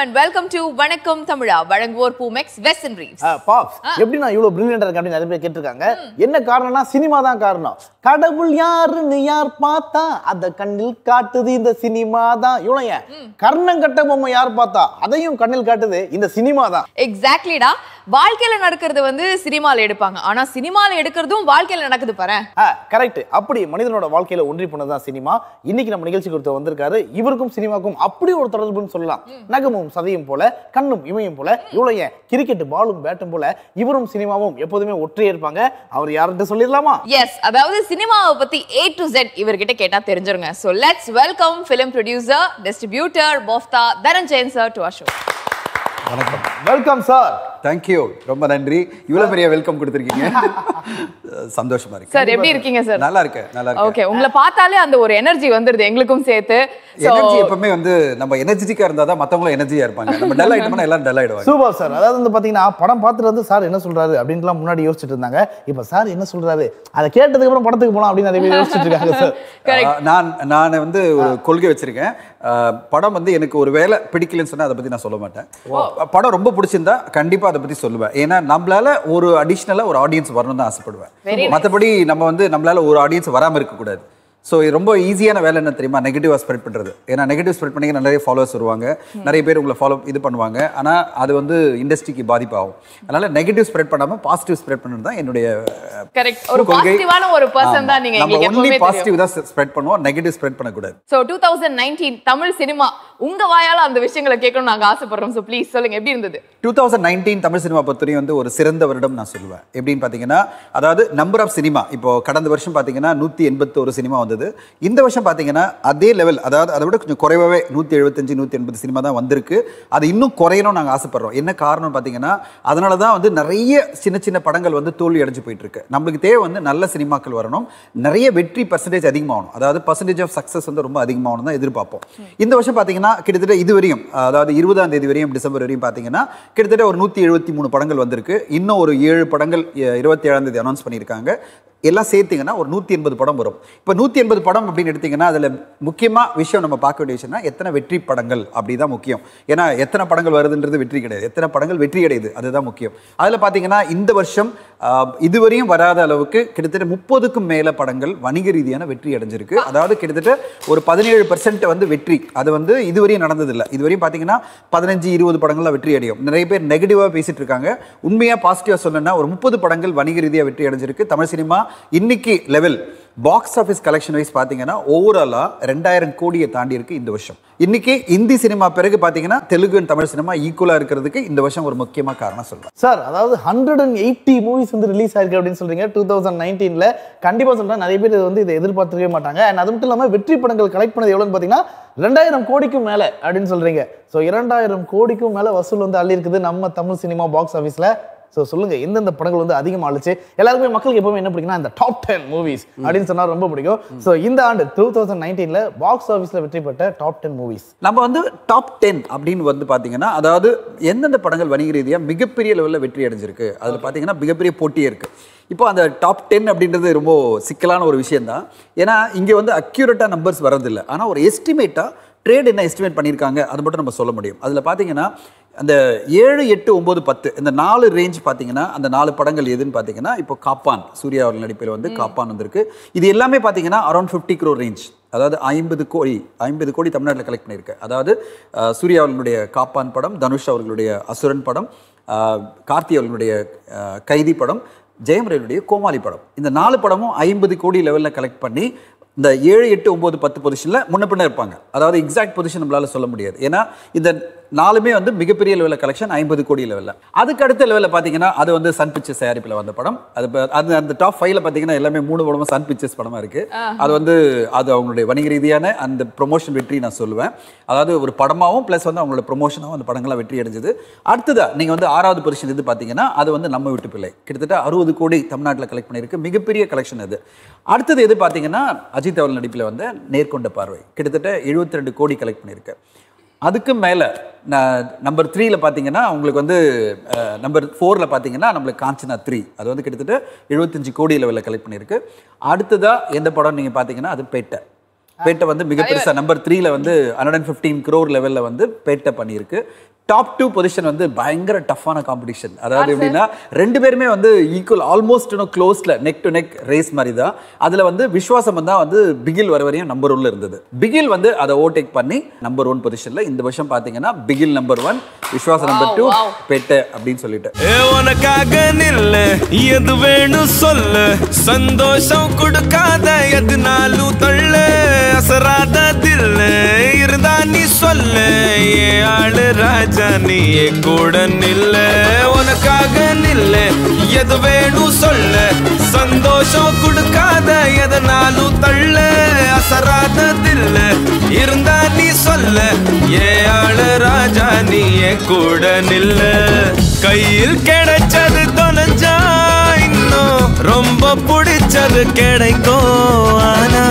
And welcome to வணக்கம் தமிழா வழங்குவோர் பூமெக்ஸ் வெஸ்ட் ரீவ்ஸ் பாப்ஸ் எப்படி நான் இவ்வளவு பிரில்லியண்டா இருக்கேன் அப்படின்னு நிறைய பேர் கேட்டிருக்காங்க என்ன காரணம்னா சினிமா தான் காரணம் கடவுள் யாருன்னு யார் பார்த்தா அத கண்ணில் காட்டுது இந்த சினிமா தான் இவ்வளவு ஏன் கர்ணம் கட்ட பொம்மை யார் பார்த்தா அதையும் கண்ணில் காட்டுது இந்த சினிமா தான் எக்ஸாக்ட்லிடா வாழ்க்கையில நடக்கிறது வந்து சினிமால எடுப்பாங்க ஆனா சினிமால எடுக்கிறதும் வாழ்க்கையில நடக்குது பாரு கரெக்ட் அப்படி மனிதனோட வாழ்க்கையில ஒன்றி போனதுதான் சினிமா இன்னைக்கு நம்ம நிகழ்ச்சிக்கு ஒருத்தர் வந்திருக்காரு இவருக்கும் சினிமாக்கும் அப்படி ஒரு தொடர்புன்னு சொல்லலாம் நகமும் சதையும் போல கண்ணும் இமையும் போல இவ்வளவு ஏன் கிரிக்கெட் பாலும் பேட்டும் போல இவரும் சினிமாவும் எப்போதுமே ஒற்றையே இருப்பாங்க அவர் யார்கிட்ட சொல்லிடலாமா எஸ் அதாவது சினிமாவை பத்தி ஏ டு Z இவர்கிட்ட கேட்டா தெரிஞ்சிருங்க so let's welcome film producer distributor BOFTA Dhananjayan sir to our show வணக்கம் வெல்கம் சார் தேங்க்யூ ரொம்ப நன்றி இவ்வளவு பெரிய வெல்கம் கொடுத்துருக்கீங்க சந்தோஷமா இருக்கு சார் எப்படி இருக்கீங்க சார் நல்லா இருக்கேன் நல்லா இருக்கேன் ஓகே உங்களை பார்த்தாலே அந்த ஒரு எனர்ஜி வந்துருது எங்களுக்கும் சேர்த்து So, எனர்ஜி எப்பவுமே வந்து நம்ம எனர்ஜெட்டிக்கா இருந்தா தான் மத்தவங்களும் எனர்ஜியா இருப்பாங்க நம்ம டல் ஆயிட்டோம்னா எல்லாரும் டல் ஆயிடுவாங்க சூப்பர் சார் அதாவது வந்து பாத்தீங்கன்னா படம் பார்த்துட்டு வந்து சார் என்ன சொல்றாரு அப்படின்ட்டுலாம் முன்னாடி யோசிச்சுட்டு இருந்தாங்க இப்போ சார் என்ன சொல்றாரு அதை கேட்டதுக்கு அப்புறம் படத்துக்கு போலாம் அப்படின்னு நிறைய பேர் யோசிச்சுட்டு இருக்காங்க சார் Correct. ஆஹ் நான் நான் வந்து ஒரு கொள்கை வச்சிருக்கேன் ஆஹ் படம் வந்து எனக்கு ஒரு வேலை பிடிக்கலன்னு சொன்னா அதை பத்தி நான் சொல்ல மாட்டேன் படம் ரொம்ப பிடிச்சிருந்தா கண்டிப்பா அதை பத்தி சொல்லுவேன் ஏன்னா நம்மளால ஒரு அடிஷ்னலா ஒரு ஆடியன்ஸ் வரணும் தான் Very ஆசைப்படுவேன் மத்தபடி நம்ம வந்து நம்மளால ஒரு ஆடியன்ஸ் வராம இருக்க கூடாது ஸோ இது ரொம்ப ஈஸியான வேலை என்ன தெரியுமா நெகட்டிவாக ஸ்ப்ரெட் பண்ணுறது ஏன்னா நெகட்டிவ் ஸ்ப்ரெட் பண்ணி நிறைய ஃபாலோவர்ஸ் வருவாங்க நிறைய பேர் உங்களை ஃபாலோ இது பண்ணுவாங்க ஆனால் அது வந்து இண்டஸ்ட்ரிக்கு பாதிப்பாகும் அதனால நெகட்டிவ் ஸ்ப்ரெட் பண்ணாமல் பாசிட்டிவ் ஸ்ப்ரெட் பண்ணுறது தான் என்னுடைய அஹ், கரெக்ட் ஒரு கொள்கை. பாசிட்டிவான ஒரு பர்சன் ஆமா. தான் நீங்க நம்ம எங்களுக்கு ஒன்லி எப்பவுமே தெரியும் பாசிட்டிவ் தான் ஸ்ப்ரெட் பண்ணுவோம் நெகட்டிவ் ஸ்ப்ரெட் பண்ணக்கூடாது so two thousand nineteen Tamil cinema உங்க வாயால அந்த விஷயங்களை கேட்கணும் நாங்க ஆசைப்படுறோம் சோ ப்ளீஸ் சொல்லுங்க எப்படி இருந்தது two thousand nineteen Tamil cinema பொறுத்தவரையும் வந்து ஒரு சிறந்த வருடம் நான் சொல்லுவேன் எப்படின்னு பார்த்தீங்கன்னா அதாவது நம்பர் ஆஃப் சினிமா இப்போ கடந்த வருஷம் பார்த்தீங்கன்னா நூற்றி எண்பத்தோரு சினிமா வந்தது இந்த வருஷம் பார்த்தீங்கன்னா அதே லெவல் அதாவது அதை விட கொஞ்சம் குறைவாகவே நூற்றி எழுபத்தஞ்சு நூற்றி எண்பது சினிமா தான் வந்திருக்கு அது இன்னும் குறையணும் நாங்கள் ஆசைப்படுறோம் என்ன காரணம் பார்த்தீங்கன்னா அதனால தான் வந்து நிறைய சின்ன சின்ன படங்கள் வந்து தோல்வி அடைஞ்சு போயிட்டு இருக்கு நம்மளுக்கு தேவை வந்து நல்ல சினிமாக்கள் வரணும் நிறைய வெற்றி பர்சன்டேஜ் அதிகமாகணும் அதாவது பர்சன்டேஜ் ஆஃப் சக்ஸஸ் வந்து ரொம்ப அதிகமாகணும் தான் எதிர்பார்ப்போம் இந்த வருஷம் பார்த்தீங்கன்னா கிட்டத்தட்ட இது வரையும் அதாவது இருபதாம் தேதி வரையும் டிசம்பர் வரையும் பார்த்தீங்கன்னா கிட்டத்தட்ட ஒரு நூற்றி எழுபத்தி மூணு படங்கள் வந்திருக்கு இன்னும் ஒரு ஏழு படங்கள் இருபத்தி ஏழாம் தேதி அனௌன்ஸ் பண்ணியிருக்காங்க எல்லாம் சேர்த்தீங்கன்னா ஒரு நூற்றி எண்பது படம் வரும் இப்போ நூற்றி எண்பது படம் அப்படின்னு எடுத்தீங்கன்னா அதில் முக்கியமாக விஷயம் நம்ம பார்க்க வேண்டிய விஷயம்னா எத்தனை வெற்றி படங்கள் அப்படி தான் முக்கியம் ஏன்னா எத்தனை படங்கள் வருதுன்றது வெற்றி கிடையாது எத்தனை படங்கள் வெற்றி அடையுது அதுதான் முக்கியம் அதில் பார்த்தீங்கன்னா இந்த வருஷம் ஆஹ், இதுவரையும் வராத அளவுக்கு கிட்டத்தட்ட முப்பதுக்கும் மேல படங்கள் வணிக ரீதியான வெற்றி அடைஞ்சிருக்கு அதாவது கிட்டத்தட்ட ஒரு பதினேழு பர்சன்ட் வந்து வெற்றி அது வந்து இதுவரையும் நடந்ததில்லை இதுவரையும் பார்த்தீங்கன்னா பதினஞ்சு இருபது படங்கள்லாம் வெற்றி அடையும் நிறைய பேர் நெகட்டிவாக பேசிட்டு இருக்காங்க உண்மையாக பாசிட்டிவாக சொல்லணும்னா ஒரு முப்பது படங்கள் வணிக ரீதியாக வெற்றி அடைஞ்சிருக்கு தமிழ் சினிமா இன்னைக்கு level box office collection wise பார்த்தீங்கன்னா ஓவராலாக ரெண்டாயிரம் கோடியை தாண்டி இருக்கு இந்த வருஷம் இன்னைக்கு இந்தி சினிமா பிறகு பார்த்தீங்கன்னா தெலுங்கு and தமிழ் சினிமா ஈக்குவலாக இருக்கிறதுக்கு இந்த வருஷம் ஒரு முக்கியமான காரணம் சொல்றேன் சார் அதாவது ஹண்ட்ரட் அண்ட் எயிட்டி மூவிஸ் வந்து ரிலீஸ் ஆயிருக்கு அப்படின்னு சொல்றீங்க டூ தௌசண்ட் நைன்டீன்ல கண்டிப்பா சொல்றேன் நிறைய பேர் இது வந்து இதை எதிர்பார்த்துக்கவே மாட்டாங்க அண்ட் அது மட்டும் இல்லாம வெற்றி படங்கள் கலெக்ட் பண்ணது எவ்வளவுன்னு பாத்தீங்கன்னா ரெண்டாயிரம் கோடிக்கும் மேல அப்படின்னு சொல்றீங்க ஸோ இரண்டாயிரம் கோடிக்கும் மேல வசூல் வந்து அள்ளி இருக்குது நம்ம தமிழ் சினிமா பாக்ஸ் ஆஃபீஸ்ல ஸோ சொல்லுங்க எந்தெந்த படங்கள் வந்து அதிகமாக ஆளுச்சு எல்லாருக்குமே மக்களுக்கு எப்பவுமே என்ன பிடிக்கும்னா இந்த டாப் டென் மூவிஸ் அப்படின்னு சொன்னா ரொம்ப பிடிக்கும் ஸோ இந்த ஆண்டு டூ தௌசண்ட் நைன்டீன்ல பாக்ஸ் ஆஃபீஸ்ல வெற்றி பெற்ற டாப் டென் மூவிஸ் நம்ம வந்து டாப் டென் அப்படின்னு வந்து பார்த்தீங்கன்னா அதாவது எந்தெந்த படங்கள் வணிக ரீதியாக மிகப்பெரிய லெவலில் வெற்றி அடைஞ்சிருக்கு அதில் பார்த்தீங்கன்னா மிகப்பெரிய போட்டியே இருக்கு இப்போ அந்த டாப் டென் அப்படின்றது ரொம்ப சிக்கலான ஒரு விஷயம்தான் ஏன்னா இங்கே வந்து அக்யூரேட்டாக நம்பர்ஸ் வரதில்லை ஆனால் ஒரு எஸ்டிமேட்டாக ட்ரேட் என்ன எஸ்டிமேட் பண்ணியிருக்காங்க அது மட்டும் நம்ம சொல்ல முடியும் அதில் பார்த்தீங்கன்னா அந்த ஏழு எட்டு ஒம்பது பத்து இந்த நாலு ரேஞ்ச் பார்த்தீங்கன்னா அந்த நாலு படங்கள் எதுன்னு பார்த்தீங்கன்னா இப்போ காப்பான் சூர்யா அவர்கள் நடிப்பில் வந்து காப்பான் வந்திருக்கு இது எல்லாமே பார்த்தீங்கன்னா அரௌண்ட் ஃபிஃப்டி க்ரோ ரேஞ்ச் அதாவது ஐம்பது கோடி ஐம்பது கோடி தமிழ்நாட்டில் கலெக்ட் பண்ணியிருக்கு அதாவது அஹ், சூர்யா அவர்களுடைய காப்பான் படம் தனுஷ் அவர்களுடைய அசுரன் படம் அஹ், கார்த்தி அவர்களுடைய அஹ், கைதி படம் ஜெயம் ரவியுடைய கோமாளி படம் இந்த நாலு படமும் ஐம்பது கோடி லெவலில் கலெக்ட் பண்ணி இந்த ஏழு எட்டு ஒம்பது பத்து பொசிஷனில் முன்ன பின்ன இருப்பாங்க அதாவது எக்ஸாக்ட் பொசிஷன் நம்மளால சொல்ல முடியாது ஏன்னா இந்த நாலுமே வந்து மிகப்பெரிய லெவலில் கலெக்ஷன் ஐம்பது கோடி லெவலில் அதுக்கு அடுத்த லெவலில் பார்த்தீங்கன்னா அது வந்து சன் பிக்சர்ஸ் தயாரிப்பில் வந்த படம் அது ப- அது அந்த டாப் ஃபைவ்ல பார்த்தீங்கன்னா எல்லாமே மூணு படமும் சன் பிக்சர்ஸ் படமா இருக்கு அது வந்து அது அவங்களுடைய வணிக ரீதியான அந்த ப்ரொமோஷன் வெற்றி நான் சொல்லுவேன் அதாவது ஒரு படமாவும் ப்ளஸ் வந்து அவங்களோட ப்ரொமோஷனாகவும் அந்த படங்கள்லாம் வெற்றி அடைஞ்சது அடுத்ததா நீங்க வந்து ஆறாவது பொசிஷன் இது பார்த்தீங்கன்னா அது வந்து நம்ம வீட்டு பிள்ளை கிட்டத்தட்ட அறுபது கோடி தமிழ்நாட்டில் கலெக்ட் பண்ணியிருக்கு மிகப்பெரிய கலெக்ஷன் அது அடுத்தது எது பார்த்தீங்கன்னா அஜித் அவர்கள் நடிப்பில் வந்து நேர்கொண்ட பார்வை கிட்டத்தட்ட 72 ரெண்டு கோடி கலெக்ட் பண்ணியிருக்கு அதுக்கு மேலே நம்பர் த்ரீல பார்த்தீங்கன்னா உங்களுக்கு வந்து நம்பர் ஃபோரில் பார்த்தீங்கன்னா நம்மளுக்கு காஞ்சனா த்ரீ அது வந்து கிட்டத்தட்ட 75 கோடி லெவலில் கலெக்ட் பண்ணியிருக்கு அடுத்ததாக எந்த படம் நீங்கள் பார்த்தீங்கன்னா அது பேட்டை பேட்டை வந்து மிக பெருசா நம்பர் த்ரீல வந்து ஹண்ட்ரட் அண்ட் ஃபிஃப்டீன் க்ரோர் லெவலில் வந்து பேட்டை பண்ணியிருக்கு டாப் டூ பொசிஷன் வந்து பயங்கர டஃப்பான காம்படிஷன் அதாவது எப்படின்னா ரெண்டு பேருமே வந்து ஈக்குவல் ஆல்மோஸ்ட் இன்னும் க்ளோஸ்ல நெக் டு நெக் ரேஸ் மாதிரி தான் அதுல வந்து விஸ்வாசம் தான் வந்து பிகில் வர வரையும் நம்பர் ஒன்ல இருந்தது பிகில் வந்து அதை ஓவர்டேக் பண்ணி நம்பர் ஒன் பொசிஷன்ல இந்த வருஷம் பாத்தீங்கன்னா Bigil number one Viswasam number two wow. Bet அப்படின்னு சொல்லிட்டு ஏ உனக்காக நில்ல எது வேணும் சொல்லு சந்தோஷம் கொடுக்காத எதுனாலும் தள்ள அசராத தில்ல இருந்தா நீ சொல்ல ஏ ஆளு ராஜா நீ என் கூட நில்ல உனக்காக நில்ல எது வேணும் சொல்ல சந்தோஷம் கொடுக்காத எதனாலும் தள்ள அசராத தில்ல இருந்தா நீ சொல்ல ஏ ஆளு ராஜா நீ என் கூட நில்ல கையில் கிடைச்சது தொலைஞ்சா இன்னும் ரொம்ப பிடிச்சது கிடைக்கும் ஆனா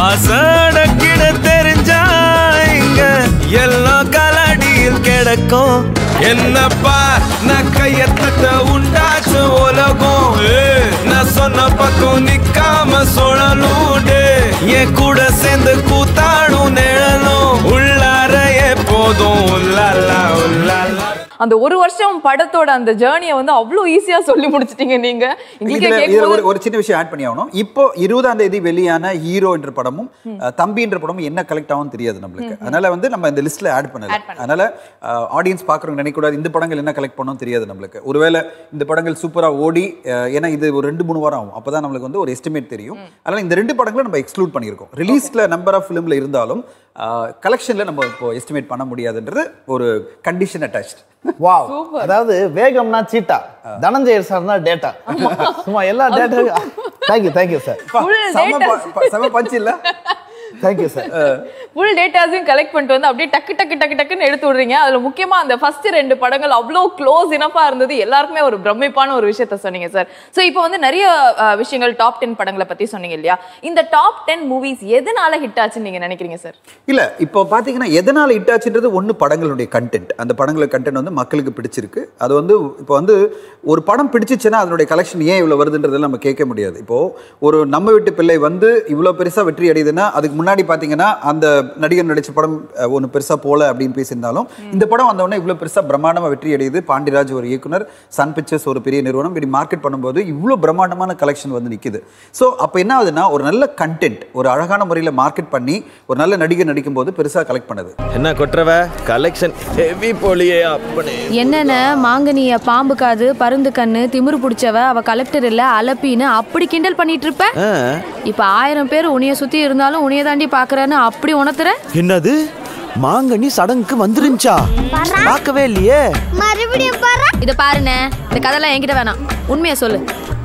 ஆசடக்கிட தெரிஞ்சா இங்க எல்லாம் கலடியில் கிடக்கும் என்னப்பா நான் கையத்தட்ட உண்டாச்சு உலகம் ஏய், நான் சொன்ன பக்கம் நிக்காம சுழலூடு என் கூட சேர்ந்து கூத்தாடும் நிழலும் உள்ளார எப்போதும் உள்ளாலா உள்ளாலா அந்த ஒரு வருஷம் படத்தோட அந்த ஜேர்னியை வந்து அவ்வளோ ஈஸியா சொல்லி முடிச்சிட்டீங்க நீங்க எங்களுக்கே இதுல இதுல கேட்கும்போது ஒரு ஒரு சின்ன விஷயம் ஆட் பண்ணி ஆகணும் இப்போ இருபதாம் தேதி வெளியான ஹீரோ என்ற படமும் அஹ், தம்பி என்ற படமும் என்ன கலெக்ட் ஆகும் தெரியாது நம்மளுக்கு அதனால வந்து நம்ம இந்த லிஸ்ட்ல ஆட் பண்ணல Add பண்ணல. அதனால ஆடியன்ஸ் பாக்குறவங்க நினைக்கக்கூடாது இந்த படங்கள் என்ன கலெக்ட் பண்ணணும் தெரியாது நம்மளுக்கு ஒருவேளை இந்த படங்கள் சூப்பரா ஓடி அஹ், ஏன்னா இது ஒரு ரெண்டு மூணு வாரம் ஆகும் அப்பதான் நம்மளுக்கு வந்து ஒரு எஸ்டிமேட் தெரியும் அதனால இந்த ரெண்டு படங்களும் நம்ம எக்ஸ்க்ளூட் பண்ணியிருக்கோம் ரிலீஸ்ல நம்பர் ஆஃப் ஃபிலிம்ல இருந்தாலும் கலெக்ஷன்ல நம்ம இப்போ எஸ்டிமேட் பண்ண முடியாதுன்றது ஒரு கண்டிஷன் அட்டாச்ட் வாவ் அதாவது வேகம்னா சீட்டா தனஞ்சயர் சார்னா டேட்டா சும்மா எல்லா data thank you thank you sir Full செம data. ப- ப- செம பஞ்சு இல்ல தேங்க்யூ சார் ஃபுல் டேட்டாஸையும் கலெக்ட் பண்ணிட்டு வந்து அப்படியே டக்கு டக்கு டக்கு டக்குன்னு எடுத்து விடுறீங்க அதுல முக்கியமா அந்த ஃபர்ஸ்ட் ரெண்டு படங்கள் அவ்வளோ க்ளோஸ் இனப்பா இருந்தது எல்லாருக்குமே ஒரு பிரமிப்பான ஒரு விஷயத்த சொன்னீங்க சார் ஸோ இப்போ வந்து நிறைய அஹ், விஷயங்கள் டாப் டென் படங்களை பத்தி சொன்னீங்க இல்லையா இந்த டாப் டென் மூவிஸ் எதனால ஹிட் ஆச்சுன்னு நீங்க நினைக்கிறீங்க சார் இல்ல இப்போ பாத்தீங்கன்னா எதனால ஹிட் ஆச்சுன்றது ஒண்ணு படங்களுடைய கண்டென்ட் அந்த படங்களோட கண்டென்ட் வந்து மக்களுக்கு பிடிச்சிருக்கு அது வந்து இப்போ வந்து ஒரு படம் பிடிச்சிச்சுன்னா அதனுடைய கலெக்ஷன் ஏன் இவ்வளவு வருதுன்றதெல்லாம் நம்ம கேட்க முடியாது இப்போ ஒரு நம்ம வீட்டு பிள்ளை வந்து இவ்வளவு பெருசா வெற்றி அடையுதுன்னா அதுக்கு முன்னாடி பாத்தீங்கன்னா அந்த நடிகர் நடிச்ச படம் அஹ், ஒண்ணு பெருசா போல அப்படின்னு பேசியிருந்தாலும் இந்த படம் வந்த உடனே இவ்வளவு பெருசா பிரம்மாண்டமா வெற்றி அடையுது பாண்டியராஜ் ஒரு இயக்குனர் சன் பிக்சர்ஸ் ஒரு பெரிய நிறுவனம் இப்படி மார்க்கெட் பண்ணும்போது இவ்வளவு பிரம்மாண்டமான கலெக்ஷன் வந்து நிக்குது ஸோ அப்போ என்ன ஆகுதுன்னா ஒரு நல்ல கண்டென்ட் ஒரு அழகான முறையில் மார்க்கெட் பண்ணி ஒரு நல்ல நடிகர் நடிக்கும் போது பெருசா கலெக்ட் பண்ணுது என்ன கொட்டுறவ கலெக்ஷன் ஹெவி போலியே அப்பனே என்னென்ன மாங்கனிய பாம்பு காது பருந்து கண்ணு திமிரு பிடிச்சவ அவ கலெக்டர் இல்ல அலப்பின்னு அப்படி கிண்டல் பண்ணிட்டு இருப்ப இப்ப ஆயிரம் பேர் உன்னைய சுத்தி இருந்தாலும் உன்னைய தாண்டி பாக்குறேன்னு அப்படி உணர்த்துற என்னது மாங்கனி சடங்குக்கு வந்துருந்துச்சா பார்க்கவே இல்லையே மறுபடியும் பாரு இத பாருண்ணே இந்த கதைலாம் என்கிட்ட வேணாம் உண்மையை சொல்லு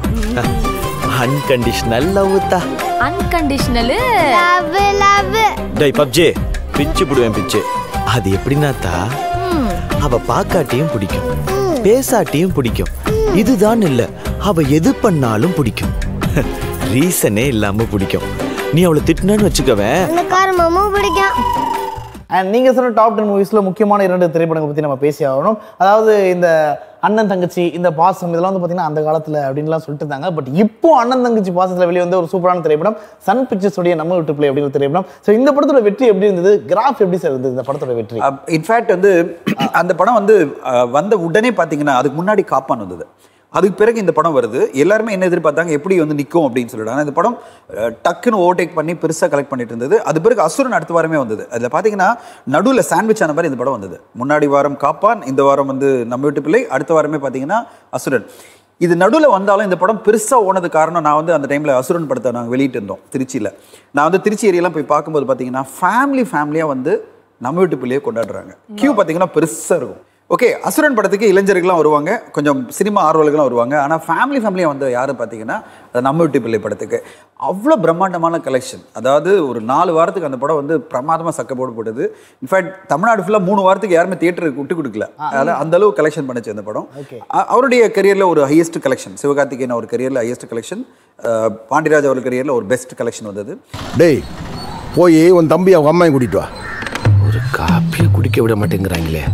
அன்கண்டிஷனல் லவ் தா அன்கண்டிஷனலு லவ் லவ் டேய் பப்ஜே பிச்சு புடுவேன் பிச்சு அது எப்படின்னா தா அவ பாக்காட்டியும் பிடிக்கும் பேசாட்டியும் பிடிக்கும் இதுதான் இல்ல அவ எது பண்ணாலும் பிடிக்கும் ரீசனே இல்லாம பிடிக்கும் நீ அவளை திட்டினு வச்சுக்கவேன் எனக்கு காரமும் பிடிக்கும் அண்ட் நீங்க சொன்ன டாப் டென் மூவிஸ்ல முக்கியமான இரண்டு திரைப்படங்களை பத்தி நம்ம பேசி ஆகணும் அதாவது இந்த அண்ணன் தங்கச்சி இந்த பாசம் இதெல்லாம் வந்து பாத்தீங்கன்னா அந்த காலத்துல அப்படின்லாம் சொல்லிட்டு இருந்தாங்க பட் இப்போ அண்ணன் தங்கச்சி பாசத்துல வெளியே வந்து ஒரு சூப்பரான திரைப்படம் சன் பிக்சர்ஸ் உடைய நம்ம விட்டு பிள்ளை அப்படிங்கிற திரைப்படம் ஸோ இந்த படத்தோட வெற்றி எப்படி இருந்தது கிராஃப் எப்படி சார் இருந்தது இந்த படத்தோட வெற்றி இன்ஃபேக்ட் வந்து அந்த படம் வந்து அஹ், வந்த உடனே பார்த்தீங்கன்னா அதுக்கு முன்னாடி காப்பான் வந்தது அதுக்கு பிறகு இந்த படம் வருது எல்லாருமே என்ன எதிர்பார்த்தாங்க எப்படி வந்து நிற்கும் அப்படின்னு சொல்லிட்டு ஆனால் இந்த படம் அஹ், டக்குன்னு ஓவர்டேக் பண்ணி பெருசாக கலெக்ட் பண்ணிட்டு இருந்தது அது பிறகு அசுரன் அடுத்த வாரமே வந்தது அதில் பார்த்தீங்கன்னா நடுவில் சாண்ட்விச் ஆன மாதிரி இந்த படம் வந்தது முன்னாடி வாரம் காப்பான் இந்த வாரம் வந்து நம்ம வீட்டு பிள்ளை அடுத்த வாரமே பார்த்தீங்கன்னா அசுரன் இது நடுவில் வந்தாலும் இந்த படம் பெருசாக ஓனது காரணம் நான் வந்து அந்த டைமில் அசுரன் படத்தை நாங்கள் வெளியிட்டு இருந்தோம் திருச்சியில் நான் வந்து திருச்சி ஏரியாலாம் போய் பார்க்கும்போது பார்த்தீங்கன்னா ஃபேமிலி ஃபேமிலியாக வந்து நம்ம வீட்டு பிள்ளையை கொண்டாடுறாங்க கியூ பார்த்தீங்கன்னா பெருசாக இருக்கும் ஓகே அசுரன் படத்துக்கு இளைஞர்கள்லாம் வருவாங்க கொஞ்சம் சினிமா ஆர்வலர்கள்லாம் வருவாங்க ஆனால் ஃபேமிலி ஃபேமிலியாக வந்து யார் பார்த்தீங்கன்னா அது நம்ம வீட்டு பிள்ளை படத்துக்கு அவ்வளோ பிரம்மாண்டமான கலெக்ஷன் அதாவது ஒரு நாலு வாரத்துக்கு அந்த படம் வந்து பிரமாதமாக சக்க போடு போட்டது இன்ஃபேக்ட் தமிழ்நாடு ஃபுல்லாக மூணு வாரத்துக்கு யாருமே தியேட்டருக்கு விட்டு கொடுக்கல அதாவது அந்த அளவு கலெக்ஷன் பண்ணுச்சு அந்த படம் அ- அவருடைய கரியரில் ஒரு ஹையஸ்ட் கலெக்ஷன் சிவகார்த்திகேயன் அவர் கரியரில் ஹையஸ்ட் கலெக்ஷன் பாண்டியராஜ் அவர் கரியரில் ஒரு பெஸ்ட் கலெக்ஷன் வந்தது டேய் போய் உன் தம்பி அவங்க அம்மாயும் கூட்டிட்டு வா ஒரு காப்பியை குடிக்க விட மாட்டேங்கிறாங்களே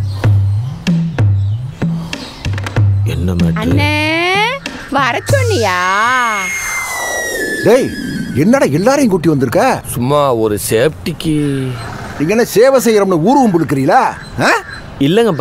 என்ன மேட்ரு அண்ணே வர சொன்னியா டேய் என்னடா எல்லாரையும் கூட்டி வந்திருக்க சும்மா ஒரு சேஃப்டிக்கு நீங்க என்ன சேவை செய்யறோம்னு ஊர்வம் புழுக்கிறீங்களா இல்லைங்கப்பா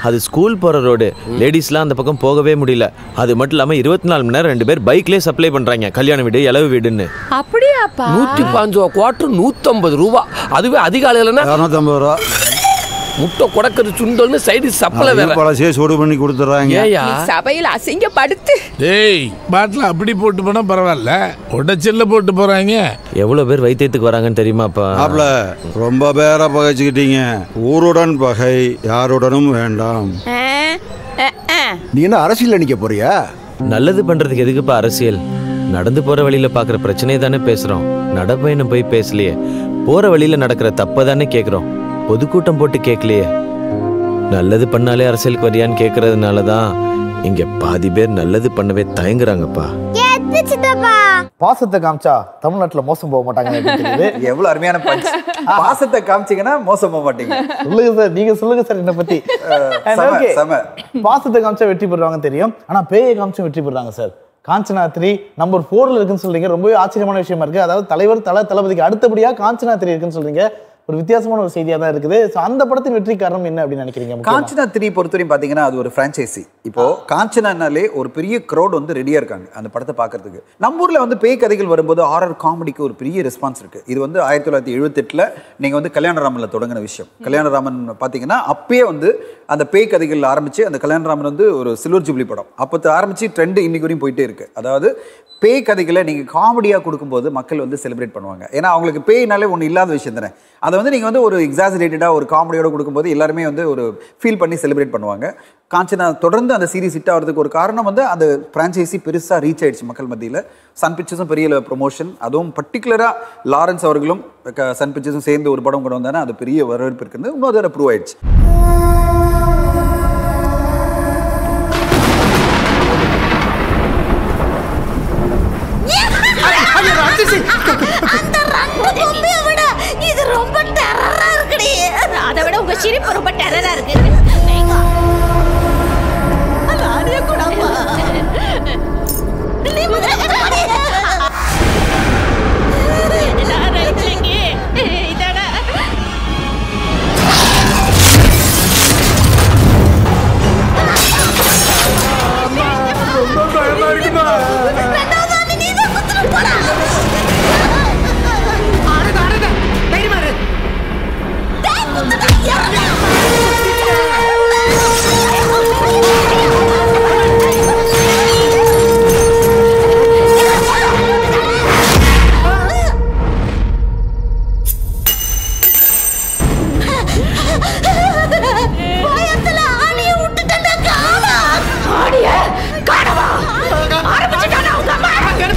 அது ஸ்கூல் போற ரோடு லேடிஸ்லாம் அந்த பக்கம் போகவே முடியல அது மட்டும் இல்லாம இருபத்தி நாலு மணி நேரம் ரெண்டு பேர் பைக்லயே சப்ளை பண்றாங்க கல்யாண வீடு இளவு வீடுன்னு அப்படியாப்பா நூற்றி பாஞ்சு ரூபா குவார்டர் நூற்றம்பது ரூபா அதுவே அதிகாலையிலனா இரநூத்தம்பது ரூபா முட்டை குடக்கிறது சுண்டல்னு சைடு சப்பலை வேற பழசே சூடு பண்ணி கொடுத்துட்றாங்க ஏயா நீ சபையில் அசிங்கப்படுத்து டேய் பாட்டில் அப்படி போட்டு போனா பரவாயில்ல உடச்சல்ல போட்டு போறாங்க எவ்வளவு பேர் வைத்தியத்துக்கு வராங்கன்னு தெரியுமாப்பா மாப்ள ரொம்ப பேரா பகைச்சுக்கிட்டீங்க ஊருடன் பகை யாருடனும் வேண்டாம் ஆ, ஆ, ஆ. நீ என்ன அரசியல் நிக்க போறியா நல்லது பண்றதுக்கு எதுக்குப்பா அரசியல் நடந்து போற வழியில பாக்குற பிரச்சனையை தானே பேசுறோம் நடப்பயணம் போய் பேசலையே போற வழியில நடக்கிற தப்ப தானே கேக்குறோம் பொதுக்கூட்டம் போட்டு கேட்கலையே நல்லது பண்ணாலே அரசியலுக்கு வரியான்னு கேக்குறதுனால தான் இங்க பாதி பேர் நல்லது பண்ணவே தயங்குறாங்கப்பா எது சித்தப்பா பாசத்தை காமிச்சா தமிழ்நாட்டுல மோசம் போக மாட்டாங்க அப்படின்னு தெரியுது எவ்வளவு அருமையான பஞ்ச் பாசத்தை காமிச்சீங்கன்னா மோசம் போக மாட்டீங்க சொல்லுங்க சார் நீங்க சொல்லுங்க சார் என்னை பத்தி And செம, okay. செம. பாசத்தை காமிச்சா வெற்றி பெறுவாங்கன்னு தெரியும் ஆனா பேயை காமிச்சும் வெற்றி பெறுறாங்க சார் காஞ்சனா த்ரீ நம்பர் ஃபோர்ல இருக்குன்னு சொல்றீங்க ரொம்பவே ஆச்சரியமான விஷயமா இருக்கு அதாவது தலைவர் தல தளபதிக்கு அடுத்தபடியா காஞ்சனா த்ரீ இருக்குன்னு சொல்றீங்க ஒரு வித்தியாசமான ஒரு செய்தியா தான் இருக்குது ஸோ அந்த படத்தின் வெற்றி காரணம் என்ன அப்படின்னு நினைக்கிறீங்க முக்கியமா? காஞ்சனா த்ரீ பொறுத்தவரையும் பார்த்தீங்கன்னா அது ஒரு ஃப்ரான்ச்சைசி இப்போ காஞ்சனானாலே ஒரு பெரிய க்ரௌட் வந்து ரெடியா இருக்காங்க அந்த படத்தை பார்க்கறதுக்கு நம்ம ஊர்ல வந்து பேய் கதைகள் வரும்போது ஆரர் காமெடிக்கு ஒரு பெரிய ரெஸ்பான்ஸ் இருக்கு இது வந்து ஆயிரத்தி தொள்ளாயிரத்தி எழுபத்தெட்டுல நீங்க வந்து கல்யாணராமன்ல தொடங்கின விஷயம் கல்யாணராமன் பார்த்தீங்கன்னா அப்பயே வந்து அந்த பேய் கதைகள் ஆரம்பிச்சு அந்த கல்யாணராமன் வந்து ஒரு சில்வர் ஜூப்ளி படம் அப்போ ஆரம்பிச்சு ட்ரெண்ட் இன்னைக்கு வரையும் போயிட்டே இருக்கு அதாவது பேய் கதைகளை நீங்கள் காமெடியாக கொடுக்கும்போது மக்கள் வந்து செலிப்ரேட் பண்ணுவாங்க ஏன்னா அவங்களுக்கு பேய்னாலே ஒன்று இல்லாத விஷயம் தானே அதை வந்து நீங்கள் வந்து ஒரு எக்ஸாசரேட்டடாக ஒரு காமெடியோட கொடுக்கும்போது எல்லாருமே வந்து ஒரு ஃபீல் பண்ணி செலிப்ரேட் பண்ணுவாங்க காஞ்சனா தொடர்ந்து அந்த சீரிஸ் ஹிட் ஆகிறதுக்கு ஒரு காரணம் வந்து அந்த ஃப்ரான்ச்சைசி பெருசாக ரீச் ஆயிடுச்சு மக்கள் மத்தியில் சன் பிக்சர்ஸும் பெரிய ப்ரொமோஷன் அதுவும் பர்டிகுலராக லாரன்ஸ் அவர்களும் க- சன் பிக்சர்ஸும் சேர்ந்து ஒரு படம் கொண்டு வந்தானே அது பெரிய வரவேற்பு இருக்குது இன்னும் அதை ப்ரூவ் ஆயிடுச்சு அந்த ரெண்டு பொம்மையை விட இது ரொம்ப டெரரா இருக்குடி அதை விட உங்க சிரிப்பு ரொம்ப டெரரா இருக்கு நானே கூடப்பா நீ முதல்ல போடி. நான் ரைட்லங்க. இதாடா. ரெண்டாவது ஆளு நீதான் குத்துட்டு போடா. டேய், குத்துடா, பயத்துல ஆணிய விட்டுட்டேன்டா, காணா. ஆணிய? காணவா? ஆரம்பிச்சுட்டானா உங்க அம்மா?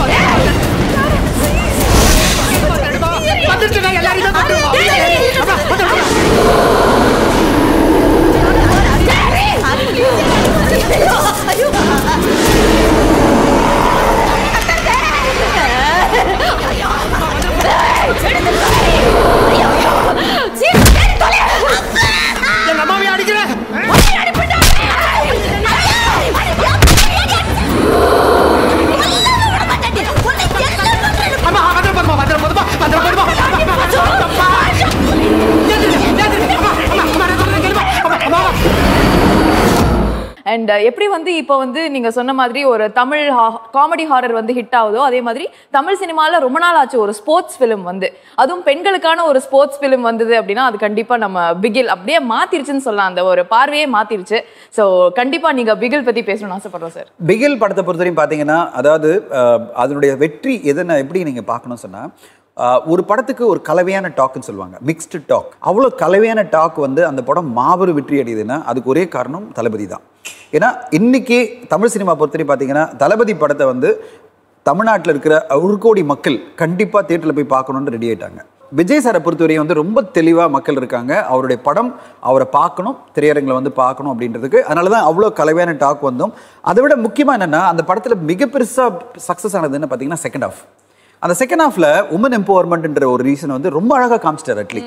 அண்ட் எப்படி வந்து இப்போ வந்து நீங்க சொன்ன மாதிரி ஒரு தமிழ் காமெடி ஹாரர் வந்து ஹிட் ஆகுதோ அதே மாதிரி தமிழ் சினிமால ரொம்ப நாள் ஆச்சு ஒரு ஸ்போர்ட்ஸ் ஃபிலிம் வந்து அதுவும் பெண்களுக்கான ஒரு ஸ்போர்ட்ஸ் ஃபிலிம் வந்தது அப்படின்னா அது கண்டிப்பா நம்ம பிகில் அப்படியே மாத்திருச்சுன்னு சொல்லலாம் அந்த ஒரு பார்வையே மாத்திருச்சு ஸோ கண்டிப்பா நீங்க பிகில் பத்தி பேசணும்னு ஆசைப்படுறோம் சார் பிகில் படத்தை பொறுத்தவரையும் பார்த்தீங்கன்னா அதாவது அஹ், அதனுடைய வெற்றி எதுன்னு எப்படி நீங்கள் பார்க்கணும் சொன்னால் ஒரு படத்துக்கு ஒரு கலவையான டாக்னு சொல்லுவாங்க மிக்ஸ்டு டாக் அவ்வளோ கலவையான டாக் வந்து அந்த படம் மாபெரும் வெற்றி அடையுதுன்னா அதுக்கு ஒரே காரணம் தளபதி தான் ஏன்னா இன்னைக்கு தமிழ் சினிமா பொறுத்தவரை பார்த்தீங்கன்னா தளபதி படத்தை வந்து தமிழ்நாட்டில் இருக்கிற ஒரு கோடி மக்கள் கண்டிப்பாக தேட்டரில் போய் பார்க்கணுன்னு ரெடி ஆயிட்டாங்க விஜய் சாரை பொறுத்தவரையும் வந்து ரொம்ப தெளிவாக மக்கள் இருக்காங்க அவருடைய படம் அவரை பார்க்கணும் திரையரங்கில் வந்து பார்க்கணும் அப்படின்றதுக்கு அதனால தான் அவ்வளோ கலவையான டாக் வந்தோம் அதை விட முக்கியமாக என்னென்னா அந்த படத்தில் மிக பெருசாக சக்ஸஸ் ஆனதுன்னு பார்த்தீங்கன்னா செகண்ட் ஹாஃப் அந்த செகண்ட் ஹாஃப்ல உமன் எம்பவர்மெண்ட்ன்ற ஒரு ரீசன் வந்து ரொம்ப அழகாக காமிச்சிட்டார் அட்லி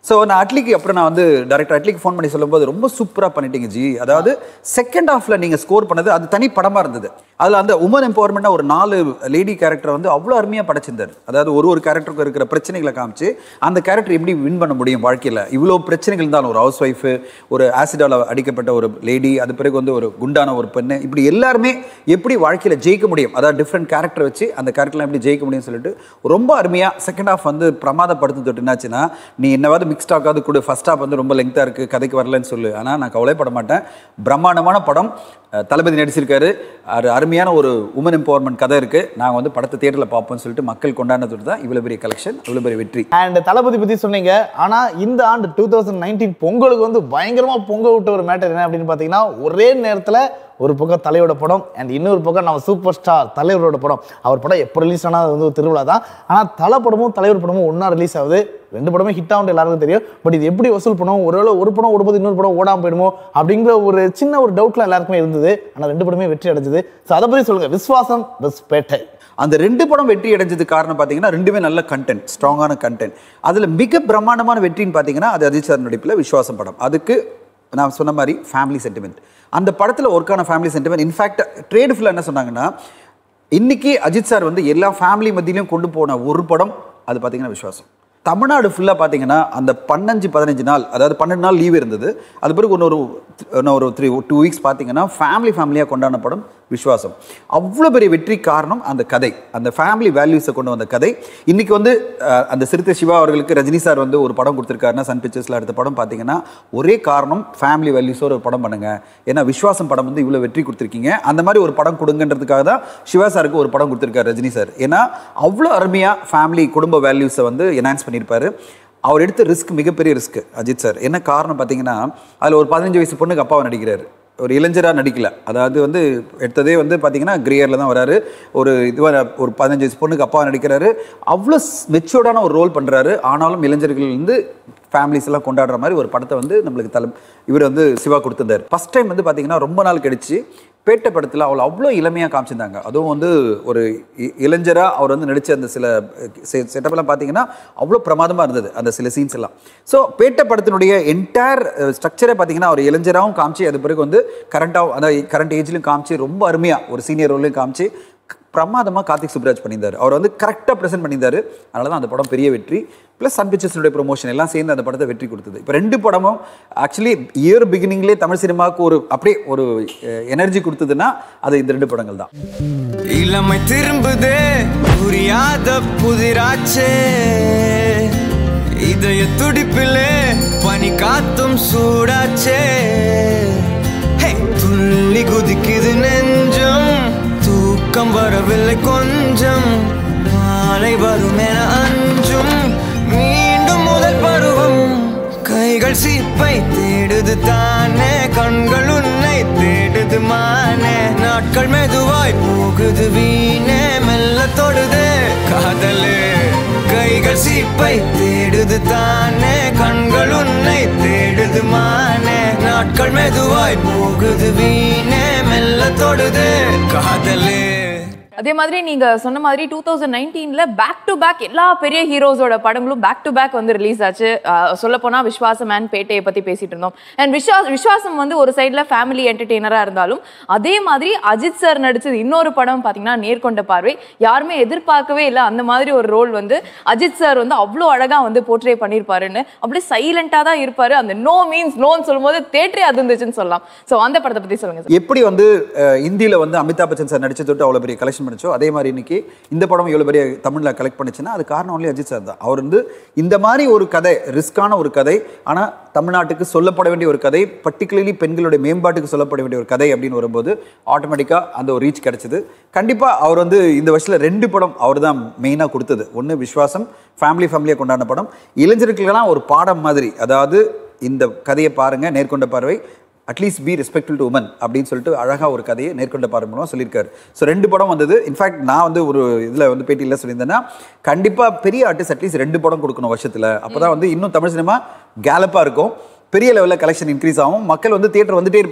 ஸோ நான் அட்லிக்கு அப்புறம் நான் வந்து டேரக்டர் அட்லிக்கு ஃபோன் பண்ணி சொல்லும்போது ரொம்ப சூப்பராக பண்ணிட்டீங்க ஜி அதாவது செகண்ட் ஹாஃப்ல நீங்க ஸ்கோர் பண்ணது அது தனி படமா இருந்தது அதுல அந்த உமன் எம்பவர்மெண்ட்னா ஒரு நாலு லேடி கேரக்டர் வந்து அவ்வளோ அருமையா படைச்சிருந்தார் அதாவது ஒரு ஒரு கேரக்டருக்கும் இருக்கிற பிரச்சனைகளை காமிச்சு அந்த கேரக்டர் எப்படி வின் பண்ண முடியும் வாழ்க்கையில இவ்வளோ பிரச்சனைகள் இருந்தாலும் ஒரு ஹவுஸ் ஒய்ஃபு ஒரு ஆசிடால அடிக்கப்பட்ட ஒரு லேடி அது பிறகு வந்து ஒரு குண்டான ஒரு பெண்ணு இப்படி எல்லாருமே எப்படி வாழ்க்கையில ஜெயிக்க முடியும் அதாவது டிஃப்ரெண்ட் கேரக்டர் வச்சு அந்த கேரக்டர்லாம் எப்படி ஜெயிக்க முடியும்னு சொல்லிட்டு ரொம்ப அருமையா செகண்ட் ஹாஃப் வந்து பிரமாதப்படுத்து தொட்டு என்னாச்சுன்னா நீ என்னவாவது மிக்ஸ்ட் ஆகாது கொடு ஃபர்ஸ்ட் ஹாஃப் வந்து ரொம்ப லெங்க்தாக இருக்கு கதைக்கு வரலன்னு சொல்லு ஆனால் நான் கவலைப்பட மாட்டேன் பிரம்மாண்டமான படம் அஹ், தளபதி நடிச்சிருக்காரு ஒரு அருமையான ஒரு உமன் எம்பவர்மெண்ட் கதை இருக்கு நாங்கள் வந்து படத்தை தேட்டரில் பார்ப்போம்னு சொல்லிட்டு மக்கள் கொண்டாடினது தான் இவ்வளோ பெரிய கலெக்ஷன் இவ்வளோ பெரிய வெற்றி அண்ட் தளபதி பத்தி சொன்னீங்க ஆனா இந்த ஆண்டு டூ தௌசண்ட் நைன்டீன் பொங்கலுக்கு வந்து பயங்கரமா பொங்க விட்ட ஒரு மேட்டர் என்ன அப்படின்னு பாத்தீங்கன்னா ஒரே நேரத்துல ஒரு பக்கம் தலையோட படம் அண்ட் இன்னொரு பக்கம் நம்ம சூப்பர் ஸ்டார் தலைவரோட படம் அவர் படம் எப்போ ரிலீஸ் ஆனால் அது வந்து ஒரு திருவிழா தான் ஆனால் தலை படமும் தலைவர் படமும் ஒன்றா ரிலீஸ் ஆகுது ரெண்டு படமே ஹிட் ஆகும் எல்லாருக்கும் தெரியும் பட் இது எப்படி வசூல் பண்ணும் ஒருவேளை ஒரு படம் ஓடும்போது இன்னொரு படம் ஓடாமல் போயிடுமோ அப்படிங்கிற ஒரு சின்ன ஒரு டவுட்லாம் எல்லாருக்குமே இருந்தது ஆனால் ரெண்டு படமே வெற்றி அடைஞ்சது ஸோ அதை பற்றி சொல்லுங்க விஸ்வாசம் பஸ் பேட்டை அந்த ரெண்டு படம் வெற்றி அடைஞ்சது காரணம் பார்த்தீங்கன்னா ரெண்டுமே நல்ல கண்டென்ட் ஸ்ட்ராங்கான கண்டென்ட் அதில் மிக பிரம்மாண்டமான வெற்றின்னு பார்த்தீங்கன்னா அது அஜித் சார் நடிப்பில் விஸ்வாசம் படம் அதுக்கு நான் சொன்ன மாதிரி ஃபேமிலி சென்டிமெண்ட் அந்த படத்தில் ஒர்க்கான ஃபேமிலி சென்டிமெண்ட் இன்ஃபேக்ட் ட்ரேட் ஃபுல்லாக என்ன சொன்னாங்கன்னா இன்னைக்கு அஜித் சார் வந்து எல்லா ஃபேமிலி மத்தியிலையும் கொண்டு போன ஒரு படம் அது பார்த்தீங்கன்னா விஸ்வாசம் தமிழ்நாடு ஃபுல்லாக பார்த்தீங்கன்னா அந்த பன்னஞ்சு பதினஞ்சு நாள் அதாவது பன்னெண்டு நாள் லீவ் இருந்தது அது பிறகு இன்னொரு இன்னொரு த்ரீ டூ வீக்ஸ் பார்த்தீங்கன்னா ஃபேமிலி ஃபேமிலியாக கொண்டாடின படம் விஸ்வாசம் அவ்வளோ பெரிய வெற்றி காரணம் அந்த கதை அந்த ஃபேமிலி வேல்யூஸை கொண்டு வந்த கதை இன்னைக்கு வந்து அஹ், அந்த சிறுத்தை சிவா அவர்களுக்கு ரஜினி சார் வந்து ஒரு படம் கொடுத்துருக்காருன்னா சன் பிக்சர்ஸில் அடுத்த படம் பார்த்தீங்கன்னா ஒரே காரணம் ஃபேமிலி வேல்யூஸோட ஒரு படம் பண்ணுங்க ஏன்னா விஸ்வாசம் படம் வந்து இவ்வளோ வெற்றி கொடுத்துருக்கீங்க அந்த மாதிரி ஒரு படம் கொடுங்கன்றதுக்காக தான் சிவா சாருக்கு ஒரு படம் கொடுத்துருக்காரு ரஜினி சார் ஏன்னா அவ்வளோ அருமையாக ஃபேமிலி குடும்ப வேல்யூஸை வந்து என்ஹான்ஸ் பண்ணியிருப்பாரு அவர் எடுத்த ரிஸ்க் மிகப்பெரிய ரிஸ்க் அஜித் சார் என்ன காரணம் பார்த்தீங்கன்னா அதில் ஒரு பதினஞ்சு வயசு பொண்ணுக்கு அப்பாவை நடிக்கிறாரு ஒரு இளைஞராக நடிக்கல அதாவது வந்து எடுத்ததே வந்து பார்த்தீங்கன்னா கிரியரில் தான் வராரு ஒரு இதுவாக ஒரு பதினஞ்சு வயசு பொண்ணுக்கு அப்பா நடிக்கிறாரு அவ்வளோ மெச்சூர்டான ஒரு ரோல் பண்ணுறாரு ஆனாலும் இளைஞர்கள் வந்து ஃபேமிலிஸ் எல்லாம் கொண்டாடுற மாதிரி ஒரு படத்தை வந்து நம்மளுக்கு தலை இவர் வந்து சிவா கொடுத்திருந்தார் ஃபர்ஸ்ட் டைம் வந்து பார்த்தீங்கன்னா ரொம்ப நாள் கழிச்சு பேட்ட படத்தில் அவளை அவ்வளோ இளமையாக காமிச்சிருந்தாங்க அதுவும் வந்து ஒரு இ- இளைஞரா அவர் வந்து நடித்த அந்த சில செட்டப்லாம் பார்த்தீங்கன்னா அவ்வளோ பிரமாதமாக இருந்தது அந்த சில சீன்ஸ் எல்லாம் ஸோ பேட்ட படத்தினுடைய என்டையர் ஸ்ட்ரக்சரே பார்த்தீங்கன்னா அவர் இளைஞராகவும் காமிச்சு அது பிறகு வந்து கரண்டாகவும் அதாவது கரண்ட் ஏஜ்லையும் காமிச்சு ரொம்ப அருமையாக ஒரு சீனியர் ரோல்லையும் காமிச்சு பிரமாதமாக கார்த்திக் சுப்ராஜ் பண்ணியிருந்தார் அவர் வந்து கரெக்டாக ப்ரெசென்ட் பண்ணியிருந்தாரு அதனால தான் அந்த படம் பெரிய வெற்றி ப்ளஸ் சன் பிக்சர்ஸுடைய ப்ரொமோஷன் எல்லாம் சேர்ந்து அந்த படத்தை வெற்றி கொடுத்தது இப்போ ரெண்டு படமும் ஆக்சுவலி இயர் பிகினிங்லேயே தமிழ் சினிமாவுக்கு ஒரு அப்படியே ஒரு எனர்ஜி கொடுத்ததுன்னா அது இந்த ரெண்டு படங்கள் தான் இளமை திரும்புதே புரியாத புதிராச்சே இதய துடிப்பிலே பனி காத்தும் சூடாச்சே ஹே, துள்ளி குதிக்குது நெஞ்சம் தூக்கம் வரவில்லை கொஞ்சம் மாலை வரும் என அஞ்சும் மீண்டும் முதல் பருவம் கைகள் சீப்பை தேடுது தானே கண்கள் உன்னை தேடுது மானே நாட்கள் மெதுவாய் போகுது வீணே மெல்ல தொடுதே காதலே கைகள் சீப்பை தேடுது தானே கண்கள் உன்னை தேடுது மானே நாட்கள் மெதுவாய் போகுது வீணே மெல்ல தொடுதே காதலே அதே மாதிரி நீங்க சொன்ன மாதிரி டூ தௌசண்ட் நைன்டீன்ல பேக் டு பேக் எல்லா பெரிய ஹீரோஸோட படங்களும் பேக் டு பேக் வந்து ரிலீஸ் ஆச்சு சொல்ல போனா விஸ்வாசம் அண்ட் பேட்டையை பத்தி பேசிட்டு இருந்தோம் அண்ட் விஸ்வாஸ் விஸ்வாசம் வந்து ஒரு சைட்ல ஃபேமிலி என்டர்டெய்னரா இருந்தாலும் அதே மாதிரி அஜித் சார் நடிச்சது இன்னொரு படம் பாத்தீங்கன்னா நேர்கொண்ட பார்வை யாருமே எதிர்பார்க்கவே இல்லை அந்த மாதிரி ஒரு ரோல் வந்து அஜித் சார் வந்து அவ்வளோ அழகா வந்து போர்ட்ரே பண்ணியிருப்பாருன்னு அப்படியே சைலண்டா தான் இருப்பாரு அந்த நோ மீன்ஸ் நோன்னு சொல்லும்போது தேட்டரே அதிர்ந்துச்சுன்னு சொல்லலாம் ஸோ அந்த படத்தை பத்தி சொல்லுங்க சார் எப்படி வந்து அஹ், இந்தியில வந்து அமிதாப் பச்சன் சார் நடிச்ச தொட்டு அவ்வளோ பெரிய கலெக்ஷன் பண்ணிச்சோ அதே மாதிரி இன்னைக்கு இந்த படம் இவ்வளோ பெரிய தமிழில் கலெக்ட் பண்ணுச்சுன்னா அது காரணம் ஒன்லி அஜித் சார் தான் அவர் வந்து இந்த மாதிரி ஒரு கதை ரிஸ்கான ஒரு கதை ஆனால் தமிழ்நாட்டுக்கு சொல்லப்பட வேண்டிய ஒரு கதை பர்டிகுலர்லி பெண்களுடைய மேம்பாட்டுக்கு சொல்லப்பட வேண்டிய ஒரு கதை அப்படின்னு வரும்போது ஆட்டோமேட்டிக்காக அந்த ஒரு ரீச் கிடைச்சது கண்டிப்பாக அவர் வந்து இந்த வருஷத்தில் ரெண்டு படம் அவர் தான் மெயினாக கொடுத்தது ஒன்று விஸ்வாசம் ஃபேமிலி ஃபேமிலியாக கொண்டாடின படம் இளைஞர்களுக்கெல்லாம் ஒரு பாடம் மாதிரி அதாவது இந்த கதையை பாருங்க Nerkonda Paarvai at least be respectful to women அப்படின்னு சொல்லிட்டு அழகாக ஒரு கதையை நேர்கொண்ட பார்வை மூலமா சொல்லியிருக்காரு ஸோ ரெண்டு படம் வந்தது இன்ஃபேக்ட் நான் வந்து ஒரு இதில் வந்து பேட்டியில் சொல்லியிருந்தேன்னா கண்டிப்பாக பெரிய ஆர்டிஸ்ட் அட்லீஸ்ட் ரெண்டு படம் கொடுக்கணும் வருஷத்தில் அப்போ தான் வந்து இன்னும் தமிழ் சினிமா கேலப்பாக இருக்கும் பெரிய லெவலில் கலெக்ஷன் இன்க்ரீஸ் ஆகும் மக்கள் வந்து தியேட்டர் வந்துட்டே இருப்பாங்க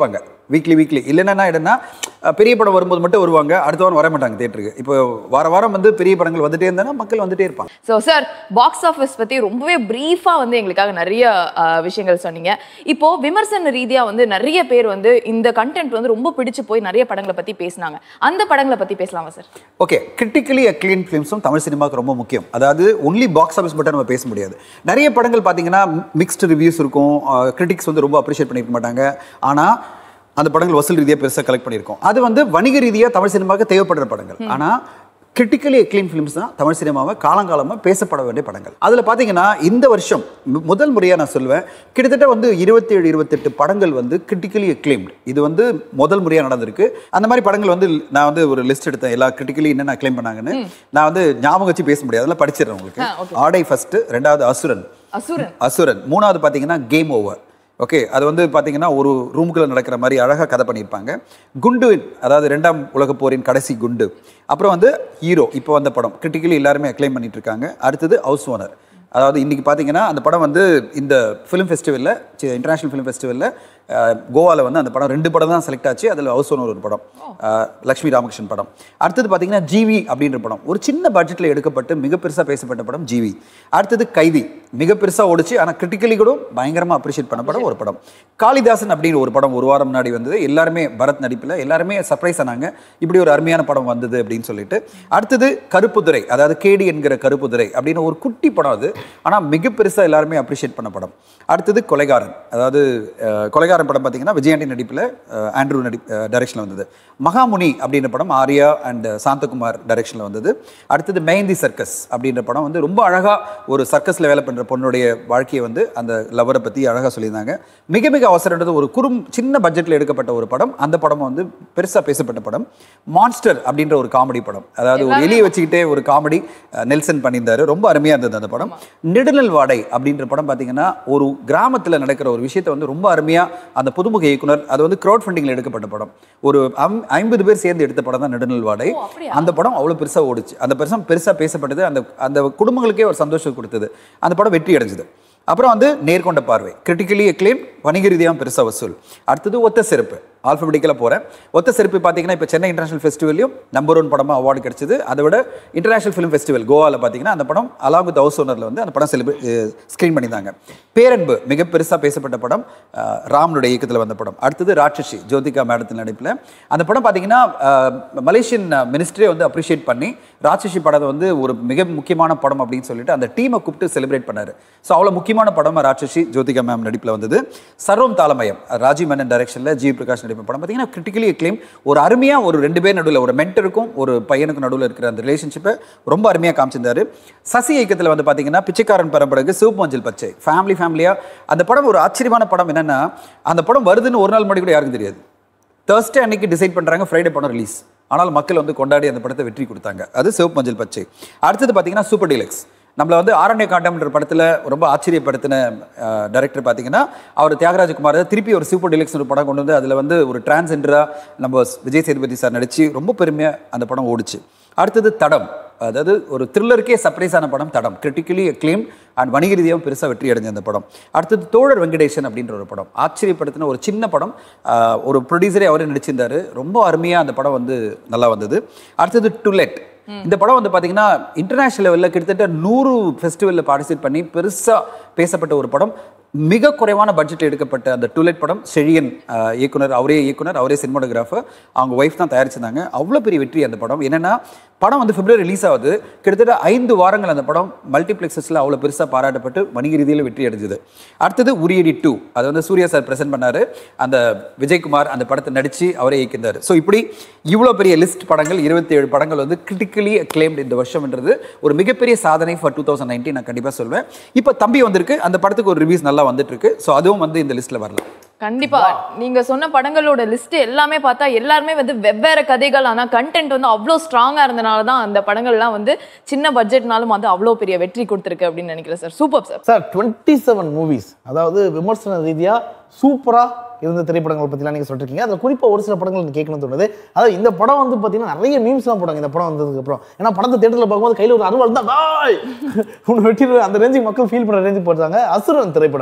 வீக்லி வீக்லி இல்லைன்னா என்ன ஆயிடும்னா அஹ், பெரிய படம் வரும்போது மட்டும் வருவாங்க அடுத்த வாரம் வர மாட்டாங்க தேட்டருக்கு இப்போ வார வாரம் வந்து பெரிய படங்கள் வந்துட்டே இருந்தாங்கன்னா மக்கள் வந்துட்டே இருப்பாங்க ஸோ சார் பாக்ஸ் ஆஃபீஸ் பத்தி ரொம்பவே பிரீஃபா வந்து எங்களுக்காக நிறைய அஹ், விஷயங்கள் சொன்னீங்க இப்போ விமர்சன ரீதியா வந்து நிறைய பேர் வந்து இந்த கண்டென்ட் வந்து ரொம்ப பிடிச்சு போய் நிறைய படங்களை பத்தி பேசினாங்க அந்த படங்களை பத்தி பேசலாமா சார் ஓகே கிரிட்டிக்கலி அக்ளீன் ஃபிலிம்ஸும் தமிழ் சினிமாவுக்கு ரொம்ப முக்கியம் அதாவது ஒன்லி பாக்ஸ் ஆஃபீஸ் மட்டும் நம்ம பேச முடியாது நிறைய படங்கள் பார்த்தீங்கன்னா மிக்ஸ்டு ரிவ்யூஸ் இருக்கும் கிரிட்டிக்ஸ் வந்து ரொம்ப அப்ரிஷியேட் பண்ணியிருக்க மாட்டாங்க ஆனால் அந்த படங்கள் வசூல் ரீதியாக பெருசாக கலெக்ட் பண்ணியிருக்கோம் அது வந்து வணிக ரீதியாக தமிழ் சினிமாவுக்கு தேவைப்படுற படங்கள் ஆனால் கிரிட்டிக்கலி அக்ளீன் ஃபிலிம்ஸ் தான் தமிழ் சினிமாவை காலங்காலமாக பேசப்பட வேண்டிய படங்கள் அதில் பார்த்தீங்கன்னா இந்த வருஷம் மு- முதல் முறையாக நான் சொல்லுவேன் கிட்டத்தட்ட வந்து இருபத்தேழு இருபத்தெட்டு படங்கள் வந்து கிரிட்டிக்கலி அக்ளைம்டு இது வந்து முதல் முறையாக நடந்திருக்கு அந்த மாதிரி படங்கள் வந்து நான் வந்து ஒரு லிஸ்ட் எடுத்தேன் எல்லா கிரிட்டிக்கலி என்னென்ன அக்ளைம் பண்ணாங்கன்னு நான் வந்து ஞாபகம் வச்சு பேச முடியாது அதெல்லாம் படிச்சிடுறேன் ஆ, உங்களுக்கு okay. ஆடை ஃபர்ஸ்ட் ரெண்டாவது அசுரன் அசுரன் அசுரன் மூணாவது பார்த்தீங்கன்னா கேம் ஓவர் ஓகே அது வந்து பார்த்தீங்கன்னா ஒரு ரூமுக்குள்ள நடக்கிற மாதிரி அழகாக கதை பண்ணியிருப்பாங்க குண்டு அதாவது ரெண்டாம் உலகப் போரின் கடைசி குண்டு அப்புறம் வந்து ஹீரோ இப்போ வந்த படம் கிரிட்டிக்கலி எல்லாருமே அக்ளைம் பண்ணிட்டு இருக்காங்க அடுத்தது ஹவுஸ் ஓனர் அதாவது இன்னைக்கு பார்த்தீங்கன்னா அந்த படம் வந்து இந்த ஃபிலிம் ஃபெஸ்டிவலில் இன்டர்நேஷனல் ஃபிலிம் ஃபெஸ்டிவலில் கோவாவில் வந்து அந்த படம் ரெண்டு படம் தான் செலக்ட் ஆச்சு அதில் ஹவுஸ் ஓனர் ஒரு படம் அஹ், லக்ஷ்மி ராமகிருஷ்ணன் படம் அடுத்தது பார்த்தீங்கன்னா ஜிவி அப்படின்ற படம் ஒரு சின்ன பட்ஜெட்டில் எடுக்கப்பட்டு மிக பெருசாக பேசப்பட்ட படம் ஜிவி அடுத்தது கைதி மிக பெருசாக ஓடிச்சு ஆனால் கிரிட்டிக்கலி கூட பயங்கரமாக அப்ரிஷியேட் பண்ணப்பட ஒரு படம் காளிதாசன் அப்படிங்கிற ஒரு படம் ஒரு வாரம் முன்னாடி வந்தது எல்லாருமே பரத் நடிப்பில் எல்லாருமே சர்ப்ரைஸ் ஆனாங்க இப்படி ஒரு அருமையான படம் வந்தது அப்படின்னு சொல்லிட்டு அடுத்தது கருப்புதுரை அதாவது கேடி என்கிற கருப்புதுரை அப்படின்னு ஒரு குட்டி படம் அது ஆனால் மிக பெருசாக எல்லாருமே அப்ரிஷியேட் பண்ண படம் அடுத்தது கொலைகாரன் அதாவது அஹ், கொலைகாரன் படம் பார்த்தீங்கன்னா விஜயாண்டி நடிப்பில் அஹ், ஆண்ட்ரூ நடி டைரக்ஷனில் வந்தது மகாமுனி அப்படின்ற படம் ஆர்யா அண்ட் சாந்தகுமார் டைரக்ஷனில் வந்தது அடுத்தது மெஹந்தி சர்க்கஸ் அப்படின்ற படம் வந்து ரொம்ப அழகாக ஒரு சர்க்கஸில் வேலை பண்ணுற பொண்ணுடைய வாழ்க்கையை வந்து அந்த லவரை பற்றி அழகாக சொல்லியிருந்தாங்க மிக மிக அவசரன்றது ஒரு குறும் சின்ன பட்ஜெட்டில் எடுக்கப்பட்ட ஒரு படம் அந்த படம் வந்து பெருசாக பேசப்பட்ட படம் மான்ஸ்டர் அப்படின்ற ஒரு காமெடி படம் அதாவது ஒரு எலியை வச்சுக்கிட்டே ஒரு காமெடி நெல்சன் பண்ணியிருந்தாரு ரொம்ப அருமையாக இருந்தது அந்த படம் நெடுநல் வாடை அப்படின்ற படம் பார்த்தீங்கன்னா ஒரு கிராமத்தில் நடக்கிற ஒரு விஷயத்தை வந்து ரொம்ப அருமையாக அந்த புதுமுக இயக்குனர் அது வந்து க்ரௌட் ஃபண்டிங்கில் எடுக்கப்பட்ட படம் ஒரு ஐம்- ஐம்பது பேர் சேர்ந்து எடுத்த படம் தான் நெடுநல் வாடை அந்த படம் அவ்வளோ பெருசாக ஓடுச்சு அந்த பெருசாக பெருசாக பேசப்பட்டது அந்த அந்த குடும்பங்களுக்கே ஒரு சந்தோஷம் கொடுத்தது அந்த படம் வெற்றி அடைஞ்சது அப்புறம் வந்து நேர்கொண்ட பார்வை கிரிட்டிக்கலி அக்ளைம் வணிக ரீதியாக பெருசாக வசூல் அடுத்தது ஒத்த செருப்பு ஆல்பபெட்டிக்கலாக போகிறேன் ஒத்த செருப்பு பார்த்தீங்கன்னா இப்போ சென்னை இன்டர்நேஷனல் ஃபெஸ்டிவல்லையும் நம்பர் ஒன் படமாக அவார்டு கிடைச்சது அதை விட இன்டர்நேஷனல் ஃபிலிம் ஃபெஸ்டிவல் கோவாவில் பார்த்தீங்கன்னா அந்த படம் அலாங் வித் ஹவுஸ் ஓனரில் வந்து அந்த படம் செலிப்ரே ஸ்க்ரீன் பண்ணியிருந்தாங்க பேரன்பு மிக பெருசாக பேசப்பட்ட படம் அஹ், ராமனுடைய இயக்கத்தில் வந்த படம் அடுத்தது ராட்சசி ஜோதிகா மேடத்தின் நடிப்பில் அந்த படம் பார்த்தீங்கன்னா அஹ், மலேசியன் மினிஸ்ட்ரியே வந்து அப்ரிஷியேட் பண்ணி ராட்சசி படத்தை வந்து ஒரு மிக முக்கியமான படம் அப்படின்னு சொல்லிட்டு அந்த டீமை கூப்பிட்டு செலிப்ரேட் பண்ணாரு ஸோ அவ்வளோ முக்கியமான படம் ராட்சசி ஜோதிகா மேம் நடிப்பில் வந்தது சர்வம் தாளமயம் ராஜீவ் மேனன் டைரக்ஷனில் ஜி பிரகாஷ் நடிப்பு படம் பார்த்தீங்கன்னா கிரிட்டிக்கலி அக்ளைம் ஒரு அருமையாக ஒரு ரெண்டு பேர் நடுவில் ஒரு மென்டருக்கும் ஒரு பையனுக்கும் நடுவில் இருக்கிற அந்த ரிலேஷன்ஷிப்பை ரொம்ப அருமையாக காமிச்சிருந்தாரு சசி இயக்கத்தில் வந்து பார்த்தீங்கன்னா பிச்சைக்காரன் பரம்பரைக்கு சிவப்பு மஞ்சள் பச்சை ஃபேமிலி ஃபேமிலியாக அந்த படம் ஒரு ஆச்சரியமான படம் என்னன்னா அந்த படம் வருதுன்னு ஒரு நாள் முன்னாடி கூட யாருக்கும் தெரியாது தேர்ஸ்டே அன்னைக்கு டிசைட் பண்ணுறாங்க ஃப்ரைடே படம் ரிலீஸ் ஆனால் மக்கள் வந்து கொண்டாடி அந்த படத்தை வெற்றி கொடுத்தாங்க அது சிவப்பு மஞ்சள் பச்சை அடுத்தது பார்த்தீங்கன்னா சூப்பர் டீலக்ஸ் நம்மள வந்து ஆரண்ய காண்டம்ன்ற படத்தில் ரொம்ப ஆச்சரியப்படுத்தின டைரக்டர் பார்த்தீங்கன்னா அவர் தியாகராஜகுமார் திருப்பி ஒரு சூப்பர் டீலக்ஸ் ஒரு படம் கொண்டு வந்து அதில் வந்து ஒரு டிரான்ஸெண்டராக நம்ம விஜய் சேதுபதி சார் நடித்து ரொம்ப பெருமையாக அந்த படம் ஓடுச்சு அடுத்தது தடம் அதாவது ஒரு த்ரில்லருக்கே சர்ப்ரைஸான படம் தடம் கிரிட்டிக்கலி அக்ளைம் அண்ட் வணிக ரீதியாகவும் பெருசாக வெற்றி அடைஞ்ச அந்த படம் அடுத்தது தோழர் வெங்கடேசன் அப்படின்ற ஒரு படம் ஆச்சரியப்படுத்தின ஒரு சின்ன படம் ஆஹ், ஒரு ப்ரொடியூசரே அவரே நடிச்சிருந்தாரு ரொம்ப அருமையாக அந்த படம் வந்து நல்லா வந்தது அடுத்தது டுலெட் இந்த படம் வந்து பார்த்தீங்கன்னா இன்டர்நேஷனல் லெவலில் கிட்டத்தட்ட நூறு ஃபெஸ்டிவலில் பார்ட்டிசிபேட் பண்ணி பெருசாக பேசப்பட்ட ஒரு படம் மிக குறைவான பட்ஜெட் எடுக்கப்பட்ட அந்த டூலெட் படம் செழியன் ஆஹ், இயக்குனர் அவரே இயக்குனர் அவரே சினிமாட்டோகிராஃபர் அவங்க ஒய்ஃப் தான் தயாரிச்சிருந்தாங்க அவ்வளோ பெரிய வெற்றி அந்த படம் என்னன்னா படம் வந்து பிப்ரவரி ரிலீஸ் ஆகுது கிட்டத்தட்ட ஐந்து வாரங்கள் அந்த படம் மல்டிப்ளெக்ஸஸில் அவ்வளோ பெருசாக பாராட்டப்பட்டு வணிக ரீதியில் வெற்றி அடைஞ்சது அடுத்தது உரியடி டூ அது வந்து சூர்யா சார் பிரசன்ட் பண்ணாரு அந்த விஜயகுமார் அந்த படத்தை நடித்து அவரே இயக்கினார் ஸோ இப்படி இவ்வளோ பெரிய லிஸ்ட் படங்கள் இருபத்தி ஏழு படங்கள் வந்து கிரிட்டிக்கலி அக்ளைம்டு இந்த வருஷம்ன்றது ஒரு மிகப்பெரிய சாதனை ஃபார் டூ தௌசண்ட் நைன்டீன் நான் கண்டிப்பாக சொல்வேன் இப்போ தம்பி வந்திருக்கு அந்த படத்துக்கு ஒரு ரிவ்யூஸ் நல்லா வந்துட்டு இருக்கு ஸோ அதுவும் வந்து இந்த லிஸ்ட்டில் வரலாம் கண்டிப்பா நீங்க சொன்ன படங்களோட லிஸ்ட் எல்லாமே பார்த்தா எல்லாருமே வந்து வெவ்வேறு கதைகள் ஆனா கண்டென்ட் வந்து அவ்வளோ ஸ்ட்ராங்கா இருந்தனால தான் அந்த படங்கள்லாம் வந்து சின்ன பட்ஜெட்னாலும் வந்து அவ்வளோ பெரிய வெற்றி கொடுத்துருக்கு அப்படின்னு நினைக்கிறேன் sir super sir sir twenty seven movies அதாவது விமர்சன ரீதியா சூப்பரா இருந்த திரைப்படங்கள் பற்றிலாம் நீங்கள் சொல்லிருக்கீங்க அதில் குறிப்பாக ஒரு சில படங்கள் எனக்கு கேட்கணும்னு தோணுது அதாவது இந்த படம் வந்து பார்த்தீங்கன்னா நிறைய மீம்ஸ்லாம் போட்டாங்க இந்த படம் வந்ததுக்கு அப்புறம் ஏன்னா படத்தை தேட்டரில் பார்க்கும்போது கையில் ஒரு அருவாள் தான் டாய் உன்னை வெட்டிடுவேன் அந்த ரேஞ்சுக்கு மக்கள் ஃபீல் பண்ணுற ரேஞ்சுக்கு போட்டாங்க அசுரன் திரைப்படம்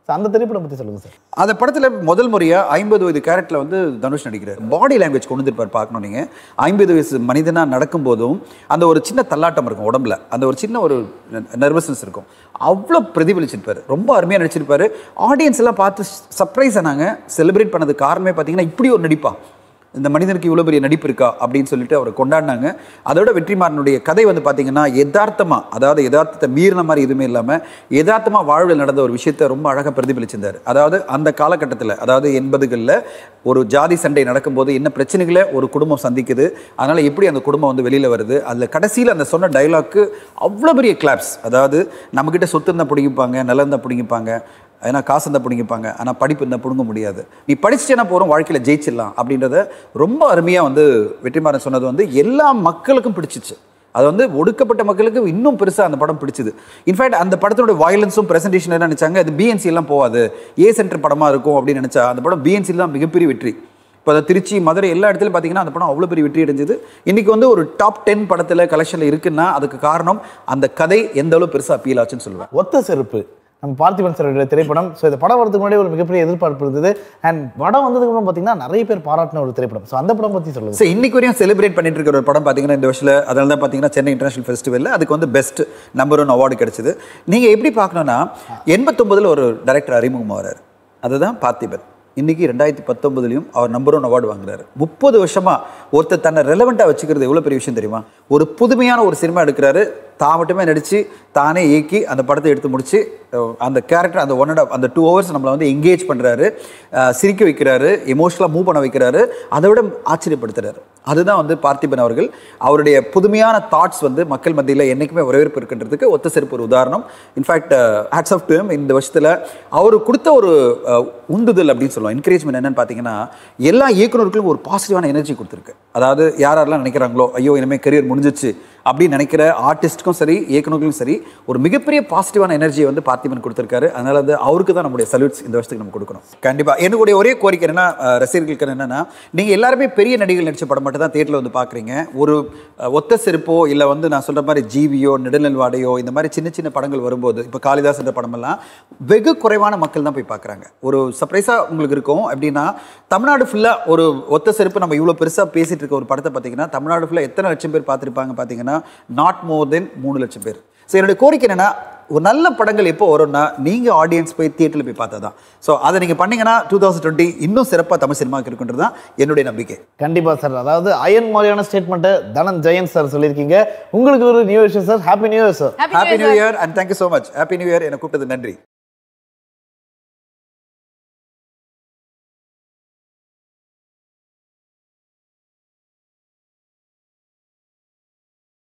ஸோ அந்த திரைப்படம் பற்றி சொல்லுங்கள் சார் அந்த படத்தில் முதல் முறையாக ஐம்பது வயது கேரக்டரில் வந்து தனுஷ் நடிக்கிறார் பாடி லாங்குவேஜ் கொண்டு வந்துருப்பார் பார்க்கணும் நீங்கள் ஐம்பது வயசு மனிதனாக நடக்கும்போதும் அந்த ஒரு சின்ன தள்ளாட்டம் இருக்கும் உடம்புல அந்த ஒரு சின்ன ஒரு நர்வஸ்னஸ் இருக்கும் அவ்வளோ பிரதிபலிச்சிருப்பாரு ரொம்ப அருமையாக நடிச்சிருப்பாரு ஆடியன்ஸ் எல்லாம் பார்த்து சர்ப்ரைஸ் ஆனாங்க செலிப்ரேட் பண்ணது காரணமே பார்த்தீங்கன்னா இப்படி ஒரு நடிப்பா இந்த மனிதனுக்கு இவ்வளோ பெரிய நடிப்பு இருக்கா அப்படின்னு சொல்லிட்டு அவரை கொண்டாடினாங்க அதோட வெற்றிமாறனுடைய கதை வந்து பார்த்தீங்கன்னா யதார்த்தமா அதாவது யதார்த்தத்தை மீறின மாதிரி எதுவுமே இல்லாமல் யதார்த்தமா வாழ்வில் நடந்த ஒரு விஷயத்தை ரொம்ப அழகாக பிரதிபலிச்சிருந்தார் அதாவது அந்த காலகட்டத்தில் அதாவது எண்பதுகளில் ஒரு ஜாதி சண்டை நடக்கும்போது என்ன பிரச்சனைகளை ஒரு குடும்பம் சந்திக்குது அதனால எப்படி அந்த குடும்பம் வந்து வெளியில் வருது அதில் கடைசியில் அந்த சொன்ன டைலாக்கு அவ்வளோ பெரிய கிளாப்ஸ் அதாவது நம்மக்கிட்ட சொத்து இருந்தால் பிடிங்கிப்பாங்க நிலம் இருந்தால் பிடிங்கிப்பாங்க ஏன்னா காசு இருந்தால் பிடிங்கிப்பாங்க ஆனால் படிப்பு இருந்தால் பிடுங்க முடியாது நீ படிச்சுட்டேன்னா போகிறோம் வாழ்க்கையில் ஜெயிச்சிடலாம் அப்படின்றத ரொம்ப அருமையாக வந்து வெற்றிமாறன் சொன்னது வந்து எல்லா மக்களுக்கும் பிடிச்சிச்சு அது வந்து ஒடுக்கப்பட்ட மக்களுக்கு இன்னும் பெருசாக அந்த படம் பிடிச்சது இன்ஃபேக்ட் அந்த படத்தோட வயலன்ஸும் பிரசன்டேஷன் என்ன நினச்சாங்க அது பிஎன்சி எல்லாம் போகாது ஏ சென்டர் படமாக இருக்கும் அப்படின்னு நினச்சா அந்த படம் பிஎன்சி தான் மிகப்பெரிய வெற்றி இப்போ அதை திருச்சி மதுரை எல்லா இடத்துலையும் பார்த்தீங்கன்னா அந்த படம் அவ்வளோ பெரிய வெற்றி அடைஞ்சது இன்றைக்கி வந்து ஒரு டாப் டென் படத்தில் கலெக்ஷனில் இருக்குன்னா அதுக்கு காரணம் அந்த கதை எந்த அளவு பெருசாக அப்பீல் ஆச்சுன்னு சொல்லுவேன் ஒத்த செருப்பு நம்ம பார்த்திபன் சாரோட திரைப்படம் ஸோ இந்த படம் வரதுக்கு முன்னாடி ஒரு மிகப்பெரிய எதிர்பார்ப்பு இருந்தது அண்ட் படம் வந்ததுக்கு அப்புறம் பார்த்தீங்கன்னா நிறைய பேர் பாராட்டின ஒரு திரைப்படம் ஸோ அந்த படம் பற்றி சொல்லுங்க ஸோ இன்னைக்கு வரையும் செலிப்ரேட் பண்ணிட்டு இருக்கிற ஒரு படம் பார்த்தீங்கன்னா இந்த வருஷத்தில் அதனால தான் பார்த்தீங்கன்னா சென்னை இன்டர்நேஷனல் ஃபெஸ்டிவலில் அதுக்கு வந்து பெஸ்ட் நம்பர் ஒன் அவார்டு கிடைச்சது நீங்கள் எப்படி பார்க்கணும்னா எண்பத்தொம்பதில் ஒரு டைரக்டர் அறிமுகமாகிறார் அதுதான் பார்த்திபன் இன்னைக்கு ரெண்டாயிரத்தி பத்தொன்பதுலையும் அவர் நம்பர் ஒன் அவார்டு வாங்குறாரு முப்பது வருஷமா ஒருத்தர் தன்னை ரெலவெண்ட்டாக வச்சுக்கிறது எவ்வளோ பெரிய விஷயம் தெரியுமா ஒரு புதுமையான ஒரு சினிமா எடுக்கிறாரு தான் மட்டுமே நடித்து தானே இயக்கி அந்த படத்தை எடுத்து முடிச்சு அஹ், அந்த கேரக்டர் அந்த ஒன் அண்ட் அந்த டூ ஹவர்ஸ் நம்மளை வந்து எங்கேஜ் பண்ணுறாரு சிரிக்க வைக்கிறாரு எமோஷனலாக மூவ் பண்ண வைக்கிறாரு அதை விட ஆச்சரியப்படுத்துறாரு அதுதான் வந்து பார்த்திபன் அவர்கள் அவருடைய புதுமையான தாட்ஸ் வந்து மக்கள் மத்தியில் என்றைக்குமே வரவேற்பு இருக்கின்றதுக்கு ஒத்த செருப்பு ஒரு உதாரணம் இன்ஃபேக்ட் ஹேட்ஸ் ஆஃப் டு இந்த வருஷத்தில் அவர் கொடுத்த ஒரு அஹ், உந்துதல் அப்படின்னு சொல்லுவோம் என்கரேஜ்மெண்ட் என்னன்னு பார்த்தீங்கன்னா எல்லா இயக்குனர்களுக்கும் ஒரு பாசிட்டிவான எனர்ஜி கொடுத்துருக்கு அதாவது யார் யாரெல்லாம் நினைக்கிறாங்களோ ஐயோ இனிமேல் கரியர் முடிஞ்சிச்சு அப்படின்னு நினைக்கிற ஆர்டிஸ்ட்டுக்கும் சரி இயக்குனர்களுக்கும் சரி ஒரு மிகப்பெரிய பாசிட்டிவான எனர்ஜியை வந்து பார்த்திபன் கொடுத்துருக்காரு அதனால வந்து அவருக்கு தான் நம்முடைய சல்யூட்ஸ் இந்த வருஷத்துக்கு நம்ம கொடுக்கணும் கண்டிப்பாக என்னுடைய ஒரே கோரிக்கை என்னன்னா அஹ், ரசிகர்களுக்கு என்னன்னா நீங்கள் எல்லாருமே பெரிய நடிகர்கள் நடிச்ச படம் மட்டும் தான் தேட்டரில் வந்து பார்க்குறீங்க ஒரு அஹ், ஒத்த செருப்போ இல்லை வந்து நான் சொல்கிற மாதிரி ஜீவியோ நெடுநல்வாடையோ இந்த மாதிரி சின்ன சின்ன படங்கள் வரும்போது இப்போ காளிதாஸ் என்ற படமெல்லாம் வெகு குறைவான மக்கள் தான் போய் பார்க்குறாங்க ஒரு சர்ப்ரைஸாக உங்களுக்கு இருக்கும் எப்படின்னா தமிழ்நாடு ஃபுல்லாக ஒரு ஒத்த செருப்பு நம்ம இவ்வளோ பெருசாக பேசிட்டு இருக்க ஒரு படத்தை பார்த்தீங்கன்னா தமிழ்நாடு ஃபுல்லாக எத்தனை லட்சம் பேர் பார்த்துருப்பாங்க பார்த்தீங்கன்னா நாட் மோர் தென் மூணு லட்சம் பேர் ஸோ என்னுடைய கோரிக்கை என்னன்னா ஒரு நல்ல படங்கள் எப்போ வரும்னா நீங்கள் ஆடியன்ஸ் போய் தியேட்டரில் போய் பார்த்தா தான் ஸோ அதை நீங்கள் பண்ணீங்கன்னா டூ தௌசண்ட் டுவெண்ட்டி இன்னும் சிறப்பாக தமிழ் சினிமாவுக்கு இருக்குன்றது தான் என்னுடைய நம்பிக்கை கண்டிப்பா சார் அதாவது அயன் மாதிரியான ஸ்டேட்மெண்ட்டை தனன் ஜெயன் சார் சொல்லியிருக்கீங்க உங்களுக்கு ஒரு நியூ விஷயம் sir happy new year sir happy new year and thank you so much happy new year என்னை கூப்பிட்டது நன்றி